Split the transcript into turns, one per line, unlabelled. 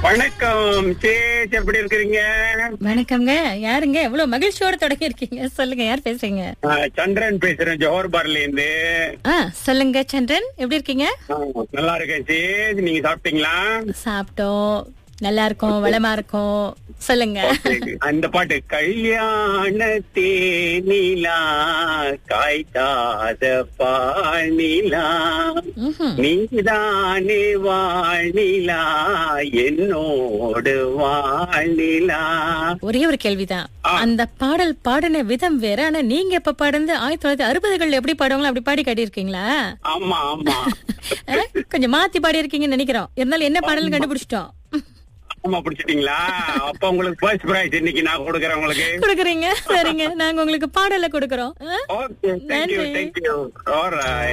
வணக்கம் சேச் எப்படி இருக்கிறீங்க
வணக்கம்ங்க யாருங்க எவ்வளவு மகிழ்ச்சியோட தொடங்கி இருக்கீங்க சொல்லுங்க யார் பேசுறீங்க
ஆ, சந்திரன் பேசுறேன் ஜோஹர் பார்ல இருந்து
ஆ சொல்லுங்க சந்திரன் எப்படி இருக்கீங்க
ஆ, நல்லா இருக்கேன் சேச் நீங்க சாப்பிட்டீங்களா
சாப்பிட்டோம் நல்லா இருக்கும் வளமா இருக்கும் சொல்லுங்க
அந்த பாட்டு கல்யாண தேனிலா காய்க்காத பானிலா
ம்ஹும்.
நீதானே வானிலா என்னோடு வானிலா
ஒரே ஒரு கேள்விதான்
ஆ.
அந்த பாடல் பாடின விதம் வேற ஆனா நீங்க இப்ப பாடுந்து ஆயிரத்தி தொள்ளாயிரத்தி அறுபதுகள்ல எப்படி பாடுவாங்களோ அப்படி பாடி காட்டியிருக்கீங்களா
ஆமா ஆமா
ஆ, கொஞ்சம் மாத்தி பாடி இருக்கீங்கன்னு நினைக்கிறோம் இருந்தாலும் என்ன பாடல் கண்டுபிடிச்சிட்டோம்
ஆமா பிடிச்சிட்டீங்களா அப்ப உங்களுக்கு ஃபர்ஸ்ட் பிரைஸ் இன்னைக்கு நான் கொடுக்குறேன் உங்களுக்கு
கொடுக்குறீங்க சரிங்க நாங்க உங்களுக்கு பாடல கொடுக்கறோம் ஆ?
ஓகே தேங்க்யூ
நன்றி.
Thank you alright